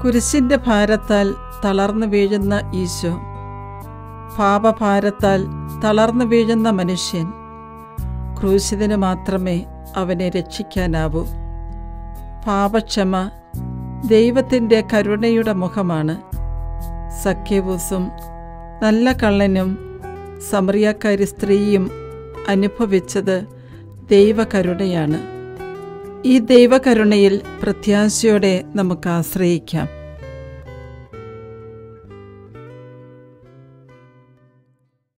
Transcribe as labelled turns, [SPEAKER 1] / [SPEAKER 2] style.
[SPEAKER 1] കുരിശിൻ്റെ ഭാരത്താൽ തളർന്നു വീഴുന്ന ഈശോ പാപഭാരത്താൽ തളർന്നു വീഴുന്ന മനുഷ്യൻ ക്രൂശിതന് മാത്രമേ അവനെ രക്ഷിക്കാനാവൂ പാപക്ഷമ ദൈവത്തിൻ്റെ കരുണയുടെ മുഖമാണ് സഖ്യവൂസും നല്ല കള്ളനും സമറിയാക്കാരി സ്ത്രീയും അനുഭവിച്ചത് ദൈവകരുണയാണ് ഈ ദൈവകരുണയിൽ പ്രത്യാശയോടെ നമുക്ക് ആശ്രയിക്കാം